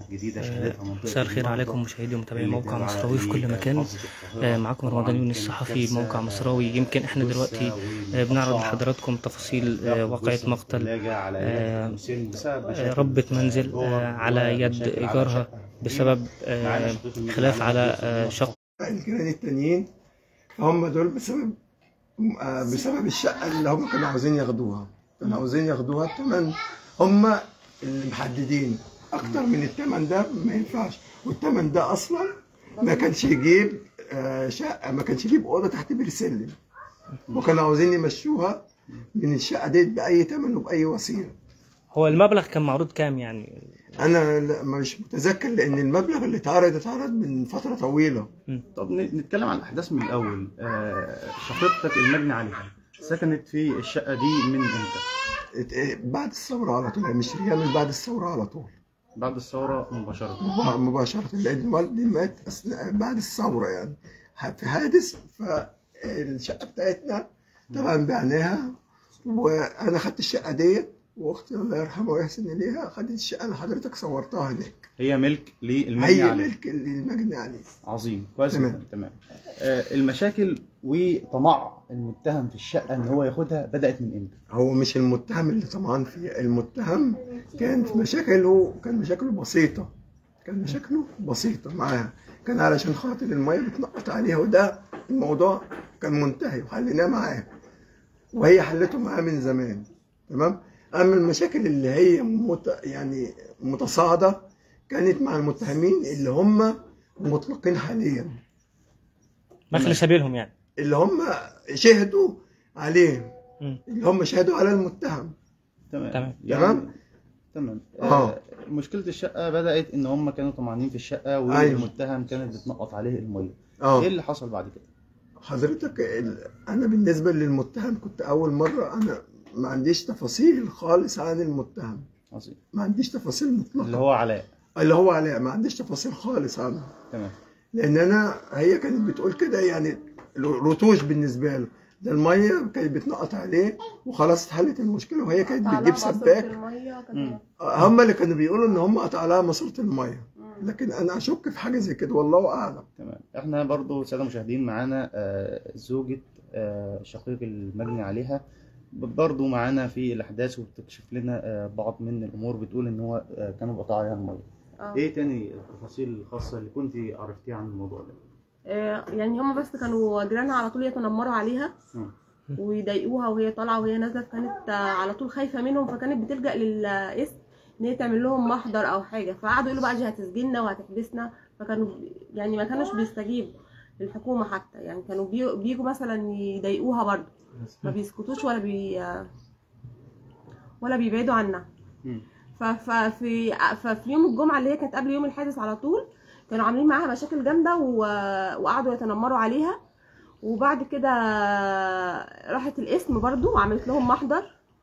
جديده شهدتها منطقه مساء الخير المنطقة عليكم مشاهدي ومتابعي اللي موقع تابعة مصراوي في كل في مكان محافظة القاهرة. آه، معاكم طبعاً رمضان يونس كان صحفي كارثة موقع مصراوي يمكن احنا دلوقتي آه، بنعرض لحضراتكم تفاصيل آه، واقعة مقتل آه، آه، ربة منزل آه، على يد إيجارها بسبب آه، خلاف على آه، شق الجيران التانيين هم دول بسبب آه، بسبب الشقة اللي هم كانوا عاوزين ياخدوها كانوا عاوزين ياخدوها التمن هم اللي محددين أكتر من التمن ده ما ينفعش والتمن ده أصلا ما كانش يجيب آه، شقة ما كانش يجيب أوضة تحت بير سلم وكانوا عاوزين يمشوها من الشقة دي بأي تمن وبأي وسيلة هو المبلغ كان معروض كام يعني أنا لا- مش متذكر لأن المبلغ اللي اتعرض اتعرض من فترة طويلة طب ن- نتكلم عن الاحداث من الاول آه، شقيقتك المجني عليها سكنت في الشقه دي من امتى؟ ات- اه، بعد الثورة على طول يعني مش من بعد الثورة على طول بعد الثوره مباشره مبا- مباشرة لأن والدي مات أثناء بعد الثورة يعني ح- في حادث فالشقة بتاعتنا طبعا بعناها وأنا خدت الشقة ديت وأختي الله يرحمها ويحسن إليها خدت الشقة اللي حضرتك صورتها هناك هي ملك للمجني هي عليه ملك المجني عليه عظيم كويس تمام. جدا تمام آه، المشاكل وطمع المتهم في الشقه ان هو ياخدها بدات من امتى؟ هو مش المتهم اللي طمعان فيه المتهم كان في مشاكله كان مشاكله بسيطة كان مشاكله بسيطة معاها كان علشان خاطر المية بتنقط عليها وده الموضوع كان منتهي وحليناه معاه وهي حلته معاه من زمان تمام اما المشاكل اللي هي مت... يعني متصاعدة كانت مع المتهمين اللي هم مطلقين حاليا مخل سبيلهم يعني اللي هم شهدوا عليه مم. اللي هم شهدوا على المتهم تمام تمام. يعني تمام؟ تمام آه. آه. مشكله الشقه بدات ان هم كانوا طمعانين في الشقه والمتهم كانت بتنقط عليه الميه اه ايه اللي حصل بعد كده؟ حضرتك ال- انا بالنسبه للمتهم كنت اول مره انا ما عنديش تفاصيل خالص عن المتهم عظيم ما عنديش تفاصيل مطلقه اللي هو علاء اللي هو علاء ما عنديش تفاصيل خالص عنه تمام لان انا هي كانت بتقول كده يعني رتوش بالنسبه له ده الميه كانت بتنقط عليه وخلاص اتحلت المشكله وهي كانت بتجيب سباك مم. هم اللي كانوا بيقولوا ان هم قطع لها ماسوره الميه لكن انا اشك في حاجه زي كده والله اعلم تمام احنا برضو ساده مشاهدين معانا آه، زوجة آه، شقيق المجني عليها ب- برضو معانا في الاحداث وبتكشف لنا آه، بعض من الامور بتقول ان هو آه، كانوا بيقطعوا عليها الميه اه ايه تاني التفاصيل الخاصه اللي كنت عرفتيها عن الموضوع ده آه، يعني هم بس كانوا جيرانها على طول يتنمروا عليها مم. ويضايقوها وهي طالعه وهي نازله فكانت آه، على طول خايفه منهم فكانت بتلجا للاسم ان هي تعمل لهم محضر او حاجه فقعدوا يقولوا بقى دي هتسجننا وهتحبسنا فكانوا يعني ما كانوش بيستجيبوا للحكومه حتى يعني كانوا بي- بيجوا مثلا يضايقوها برضه ما بيسكتوش ولا بي ولا بيبعدوا عنها مم. ف- ففي ففي يوم الجمعه اللي هي كانت قبل يوم الحادث على طول كانوا عاملين معاها مشاكل جامده و... وقعدوا يتنمروا عليها وبعد كده راحت القسم برضو وعملت لهم محضر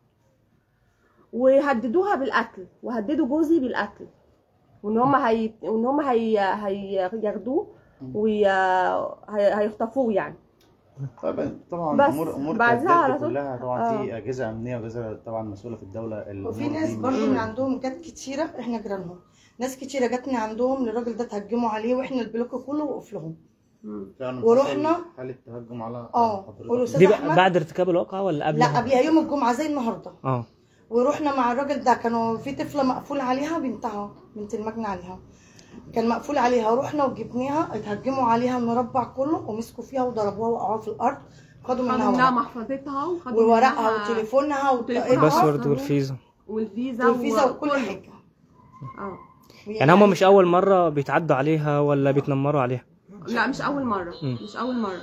وهددوها بالقتل وهددوا جوزي بالقتل وان هم هي... وان هم هي... هياخدوه وهيخطفوه يعني طبعا طبعا بس امور امور بعدها التهديد على دي طول- كلها طبعا في آه. اجهزه امنيه واجهزه طبعا مسؤوله في الدوله الأمور وفي ناس دي برضو مش- من عندهم جت كتيرة احنا جيرانهم ناس كتيرة جاتني عندهم للراجل ده تهجموا عليه واحنا البلوك كله وقف لهم مم. فعلا ورحنا- حصل حاله تهجم على آه. حضرتك. والأستاذ دي أحمد؟ بقى بعد ارتكاب الواقعة ولا قبل لا قبلها يوم الجمعة زي النهاردة اه ورحنا مع الراجل ده كانوا في طفلة مقفول عليها بنتها بنت المجني عليها كان مقفول عليها رحنا وجبناها اتهجموا عليها المربع كله ومسكوا فيها وضربوها وقعوها في الارض خدوا خدوا منها منها ورق محفظتها وخدوا وورقها منها وتليفونها وتليفونها. وطاقتها الباسورد والفيزا والفيزا والفيزا وكل وكله. حاجة اه يعني هم مش أول مرة بيتعدوا عليها ولا بيتنمروا عليها لا مش اول مره مم. مش اول مره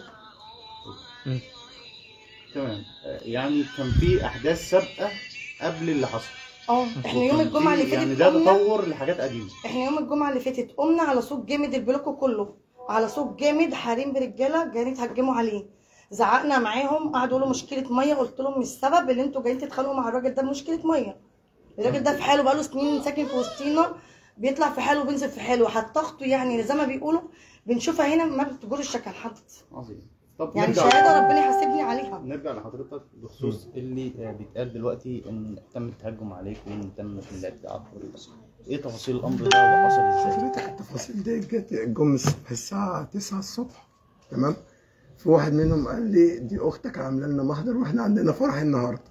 تمام آه، يعني كان في احداث سابقه قبل اللي حصل اه احنا يوم وكان الجمعة في- اللي يعني فاتت ده قمنا تطور لحاجات قديمه احنا يوم الجمعة اللي فاتت قمنا على صوت جامد البلوك كله على صوت جامد حريم برجالة جايين يتهجموا عليه زعقنا معاهم قعدوا يقولوا مشكلة مية قلت لهم مش السبب اللي انتوا جايين تتخانقوا مع الراجل ده مشكلة مية الراجل ده في حاله بقاله سنين ساكن في وسطينا بيطلع في حاله وبينزل في حاله حتى اخته يعني زي ما بيقولوا بنشوفها هنا ما بتجور الشكل حد عظيم طب يعني نرجع شهادة ربنا يحاسبني عليها نرجع لحضرتك بخصوص اللي آه، بيتقال دلوقتي ان تم التهجم عليك وان تم الاعتداء على الحريه ايه تفاصيل الامر ده وحصل ازاي حضرتك التفاصيل دي جت جم الصبح الساعة 9 الصبح تمام في واحد منهم قال لي دي اختك عامله لنا محضر واحنا عندنا فرح النهارده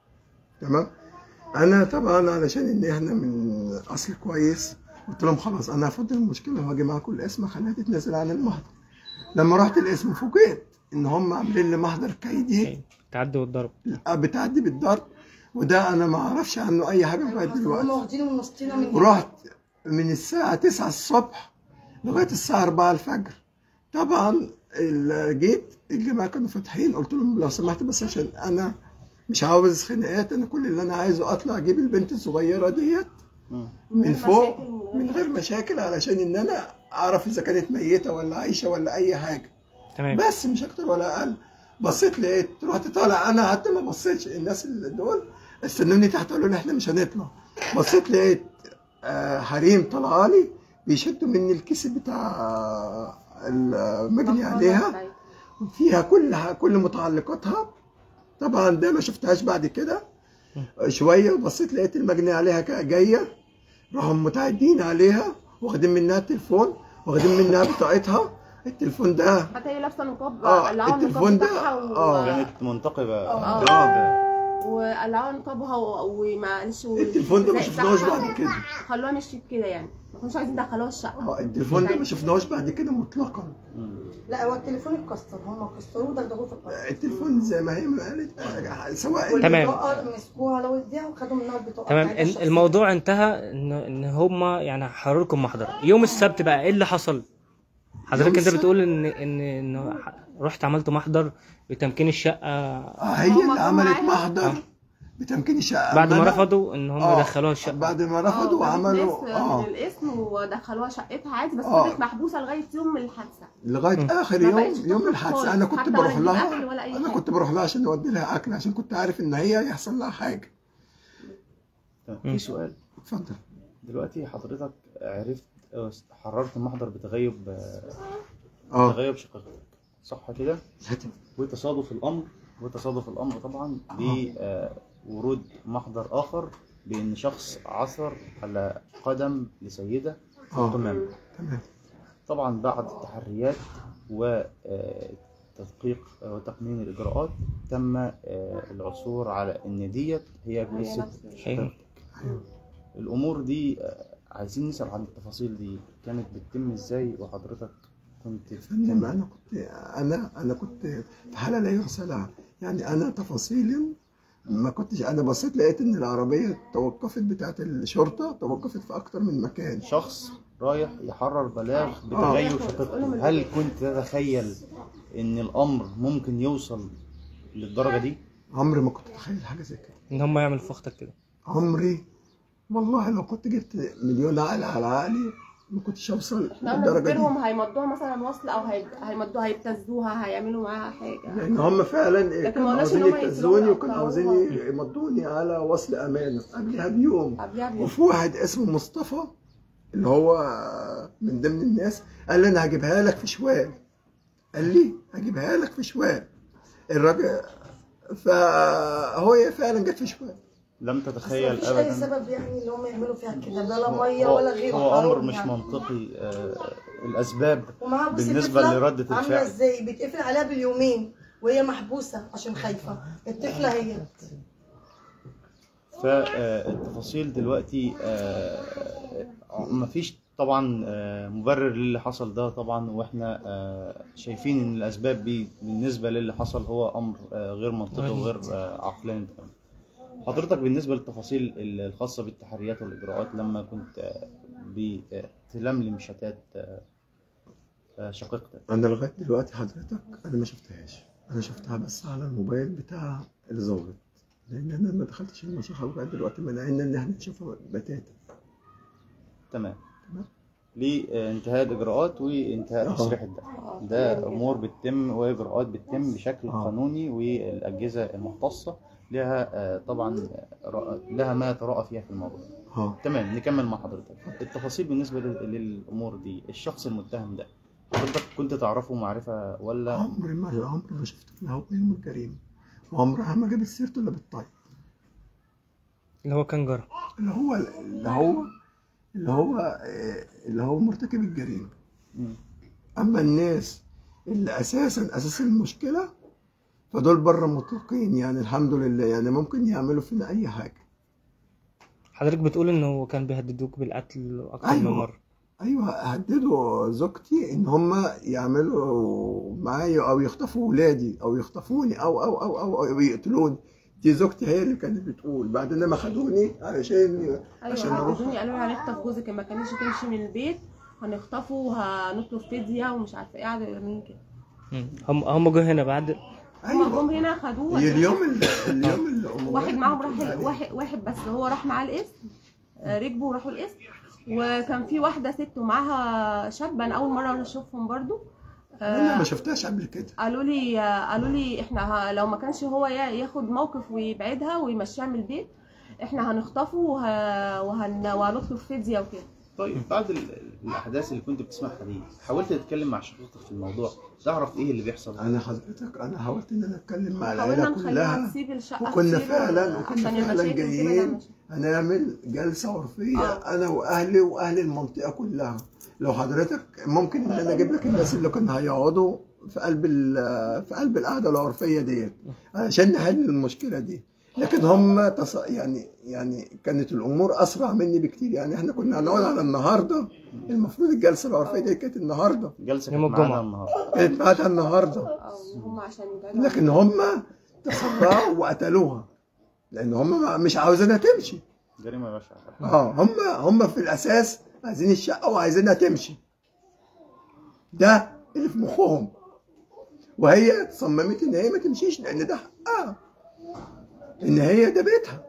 تمام انا طبعا علشان ان احنا من اصل كويس قلت لهم خلاص انا هفضل المشكله وهاجي معاكم الاسم خليها تتنازل عن المحضر لما رحت الاسم فوجئت ان هم عاملين لي محضر كيدي التعدي والضرب بتعدي بالضرب وده انا ما اعرفش عنه اي حاجه لغايه هم دلوقتي واخدينه من وسطينا من ورحت من الساعة 9 الصبح لغاية الساعة 4 الفجر طبعا ال- جيت الجماعة كانوا فاتحين قلت لهم لو سمحت بس عشان أنا مش عاوز خناقات أنا كل اللي أنا عايزه أطلع أجيب البنت الصغيرة ديت مم. من فوق من غير مشاكل علشان إن أنا أعرف إذا كانت ميتة ولا عايشة ولا أي حاجة تمام بس مش أكتر ولا أقل بصيت لقيت رحت طالع أنا حتى ما بصيتش الناس اللي دول استنوني تحت قالوا لي إحنا مش هنطلع بصيت لقيت آه، حريم طلع لي بيشدوا مني الكيس بتاع آه، المجني عليها فيها كل كل متعلقاتها طبعا ده ما شفتهاش بعد كده شويه وبصيت لقيت المجني عليها كا- جايه راحوا متعدين عليها واخدين منها التليفون واخدين منها بطاقتها التليفون ده حتى هي لابسه نقاب اه قلعوها التليفون النقاب ده بتاعها و... اه كانت منتقبه آه. آه. وقلعوها نقابها و- ومعلش و- التليفون ده ما الحذاء شفناهوش بتاعها بعد كده خلوها مشيت كده يعني ما كانوش عايزين يدخلوها الشقه اه التليفون ده ما شفناهوش بعد كده مطلقا لا هو التليفون اتكسر هم كسروه ودغدغوه في الارض التليفون زي ما هي ما قالت آه، سواء تمام. والبطاقه مسكوها على وديها وخدوا منها البطاقه تمام بتاعتها ال- الشخصية. الموضوع انتهى ان ان هم يعني حرروا لكم محضر يوم السبت بقى ايه اللي حصل حضرتك انت السبت؟ بتقول ان ان ان رحت عملت محضر بتمكين الشقه آه، هي هما اللي كانوا عملت معاها. محضر بتمكين الشقه بعد ما أنا- رفضوا ان هم آه، يدخلوها الشقه بعد ما اه، رفضوا جابت وعملوا ناس اه من الاسم ودخلوها شقتها عادي بس آه. فضلت محبوسه لغايه يوم الحادثه لغايه اخر ما يوم بقتش يوم تخرج الحادثه خالص، انا كنت حتى بروح ولا تجيب لها أكل ولا أي انا حاجة. كنت بروح لها عشان اودي لها اكل عشان كنت عارف ان هي يحصل لها حاجه تمام. في سؤال اتفضل دلوقتي حضرتك عرفت أو حررت المحضر بتغيب اه بتغيب شقيقتك صح كده وتصادف الامر وتصادف الامر طبعا بورود محضر اخر بان شخص عثر على قدم لسيده اه تمام تمام طبعا بعد التحريات وتدقيق وتقنين الاجراءات تم آه، العثور على ان ديت هي جثه شقيقتك الامور دي آه، عايزين نسال عن التفاصيل دي كانت بتتم ازاي وحضرتك كنت فندم انا كنت انا انا كنت في حاله لا يحصى لها يعني انا تفاصيلا ما كنتش انا بصيت لقيت ان العربيه توقفت بتاعت الشرطه توقفت في اكتر من مكان شخص رايح يحرر بلاغ بتغير شقيقته هل كنت تتخيل ان الامر ممكن يوصل للدرجه دي عمري ما كنت اتخيل حاجه زي كده ان هم يعملوا في اختك كده عمري والله لو كنت جبت مليون عقل على عقلي ما كنتش اوصل احنا للدرجه نفتكرهم دي هيمضوها مثلا وصل او هي- هيمضوها هيبتزوها هيعملوا معاها حاجه لان هم فعلا لكن كانوا ما قلناش إن عاوزين هم يبتزوني يقتلوها وكانوا أو عاوزين يقطعوها. يمضوني على وصل امانه قبلها بيوم قبلها بيوم. وفي واحد اسمه مصطفى اللي هو من ضمن الناس قال لي انا هجيبها لك في شوال قال لي هجيبها لك في شوال الراجل فهو فعلا جت في شوال لم بس تتخيل مفيش اي ابدا سبب يعني اللي هم يعملوا فيها كده لا لا ميه هو- ولا غيره هو امر حرام مش يعني. منطقي آه، الاسباب ومعاها بصي بالنسبة طفلة لردة عامله الفعل. ازاي بيتقفل عليها باليومين وهي محبوسه عشان خايفه الطفله هي فالتفاصيل دلوقتي آه، مفيش طبعا آه، مبرر للي حصل ده طبعا واحنا آه، شايفين ان الاسباب دي بالنسبه للي حصل هو امر آه، غير منطقي وغير آه، عقلاني تماما. حضرتك بالنسبه للتفاصيل الخاصه بالتحريات والاجراءات لما كنت آه، بتلملم شتات آه، آه، شقيقتك انا لغايه دلوقتي حضرتك انا ما شفتهاش انا شفتها بس على الموبايل بتاع الظابط لان انا ما دخلتش المشرحه لغايه دلوقتي منعنا ان احنا نشوفها بتاتا تمام تمام. لانتهاء الاجراءات وانتهاء آه. تصريح الدفع ده امور بتتم واجراءات بتتم بشكل آه. قانوني والاجهزه المختصه لها آه، طبعا رأ- لها ما يتراءى فيها في الموضوع اه تمام نكمل مع حضرتك التفاصيل بالنسبه لل- للامور دي الشخص المتهم ده حضرتك كنت تعرفه معرفة ولا عمري ما عمري ما شفته في الهواء يوم الكريم وعمرها ما جابت سيرته الا بالطيب اللي هو كان جرى اللي هو اللي هو اللي هو آه، اللي هو مرتكب الجريمه مم. اما الناس اللي اساسا اساس المشكله فدول بره مطلقين يعني الحمد لله يعني ممكن يعملوا فينا اي حاجه حضرتك بتقول انه كان بيهددوك بالقتل اكتر من أيوة. مره ايوه هددوا زوجتي ان هم يعملوا معايا او يخطفوا ولادي او يخطفوني او او او او, أو يقتلوني دي زوجتي هي اللي كانت بتقول بعدين ما خدوني علشان عشان ايوه اروح هددوني قالوا لي هنخطف جوزك ما كانش تمشي من البيت هنخطفه وهنطلب فديه ومش عارفه ايه قعدوا يعملوا لي كده مم. هم هم جه هنا بعد هما ايوه جم هنا خدوه هي اليوم اللي اليوم اللي واحد معاهم راح ال- واحد واحد بس هو راح معاه القسم آه، ركبوا وراحوا القسم وكان في واحده ست ومعاها شاب انا اول مره اشوفهم برضو آه، انا ما شفتهاش قبل كده قالوا لي قالوا لي احنا ه- لو ما كانش هو يا- ياخد موقف ويبعدها ويمشيها من البيت احنا هنخطفه وه... وهن... وهنطلب فديه وكده طيب بعد ال- الاحداث اللي كنت بتسمعها دي حاولت تتكلم مع شخصيتك في الموضوع تعرف ايه اللي بيحصل انا حضرتك انا حاولت ان انا اتكلم مع حاولنا العيله نخليها كلها تسيب الشقه وكنا تسيبه فعلا وكنا عشان فعلا المشاكل وكده جايين نعمل مشاكل. هنعمل جلسه عرفيه آه. انا واهلي واهل المنطقه كلها لو حضرتك ممكن ان انا اجيب لك الناس اللي كانوا هيقعدوا في قلب ال- في قلب القعده العرفيه ديت عشان نحل المشكله دي لكن هم تص... يعني يعني كانت الامور اسرع مني بكتير يعني احنا كنا هنقعد على النهارده المفروض الجلسه العرفيه دي كانت النهارده جلسه يوم كانت معانا الجمعة. النهارده كانت بعدها النهارده او هم عشان يبعدوا لكن هم تسرعوا وقتلوها لان هم مش عاوزينها تمشي جريمه بشعه اه هم هم في الاساس عايزين الشقه وعايزينها تمشي ده اللي في مخهم وهي صممت ان هي ما تمشيش لان ده حقها ان هي ده بيتها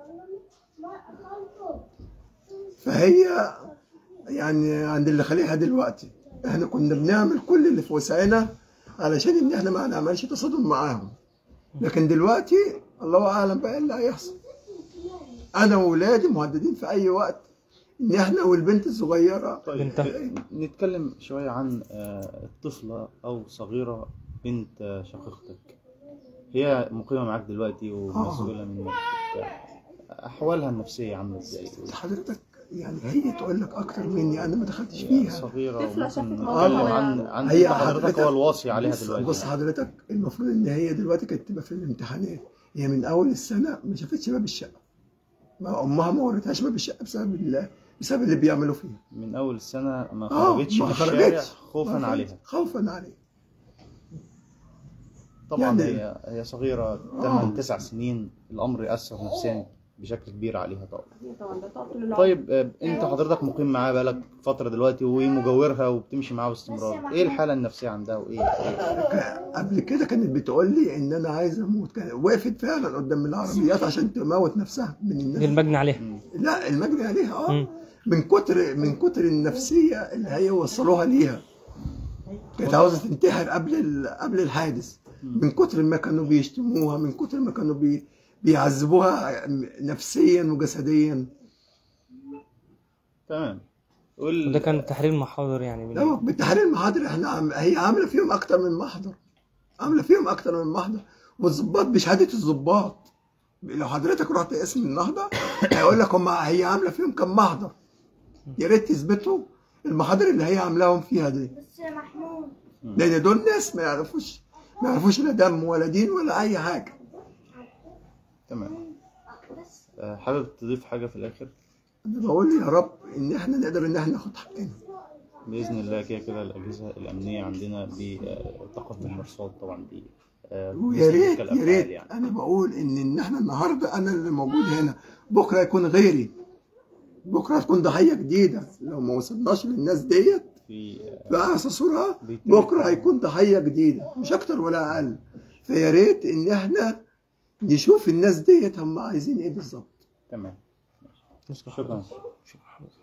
فهي يعني عند اللي خليها دلوقتي احنا كنا بنعمل كل اللي في وسعنا علشان ان احنا ما نعملش تصادم معاهم لكن دلوقتي الله اعلم بقى إيه اللي هيحصل انا واولادي مهددين في اي وقت ان احنا والبنت الصغيره طيب بنتها. نتكلم شويه عن آه، الطفله او صغيره بنت آه، شقيقتك هي مقيمه معاك دلوقتي ومسؤوله منك احوالها النفسيه عامله ازاي حضرتك يعني هي تقول لك اكتر مني انا ما دخلتش فيها صغيره طفلة شافت وممكن موقف نتكلم وهي- عن عن هي حضرتك حضرتك- هو الواصي عليها بص- دلوقتي بص حضرتك المفروض ان هي دلوقتي كانت تبقى في الامتحانات هي من اول السنه ما شافتش باب الشقه ما امها ما ورتهاش باب الشقه بسبب ال- بسبب اللي بيعملوا فيها من اول السنه ما اه خرجتش ما في الشارع خرجتش خوفا ما خرجتش. عليها خوفا عليها طبعا يعني- هي هي صغيره 8 9 سنين الامر ياثر نفسيا بشكل كبير عليها طبعا طبعا ده طول العمر طيب آه، انت حضرتك مقيم معاها بقالك فتره دلوقتي ومجاورها وبتمشي معاها باستمرار ايه الحاله النفسيه عندها وايه إيه؟ قبل كده كانت بتقول لي ان انا عايزه اموت كانت وقفت فعلا قدام العربيات عشان تموت نفسها من الناس المجني عليها لا المجني عليها اه مم. من كتر من كتر النفسيه اللي هي وصلوها ليها كانت عاوزه تنتحر قبل ال- قبل الحادث من كتر ما كانوا بيشتموها من كتر ما كانوا بي بيعذبوها نفسيا وجسديا تمام قول وده كان تحرير محاضر يعني من لا بالتحرير المحاضر احنا عم هي عامله فيهم اكتر من محضر عامله فيهم اكتر من محضر والظباط بشهاده الظباط لو حضرتك رحت اسم النهضه هيقول لك هم هي عامله فيهم كم محضر يا ريت تثبتوا المحاضر اللي هي عاملاهم فيها دي لان دول ناس ما يعرفوش ما يعرفوش لا دم ولا دين ولا اي حاجه تمام آه، حابب تضيف حاجه في الاخر انا بقول يا رب ان احنا نقدر ان احنا ناخد حقنا باذن الله كده كده الاجهزه الامنيه عندنا بتقف بالمرصاد طبعا دي آه، ويا مثل ريت تلك يا الأفعال ريت يعني. انا بقول ان ان احنا النهارده انا اللي موجود هنا بكره يكون غيري بكره تكون ضحيه جديده لو ما وصلناش للناس ديت في آه، في اعلى صورها بيتم بكره هيكون ضحيه جديده مش اكتر ولا اقل فيا ريت ان احنا نشوف الناس ديت هم عايزين ايه بالظبط تمام نشكر شكرا شكرا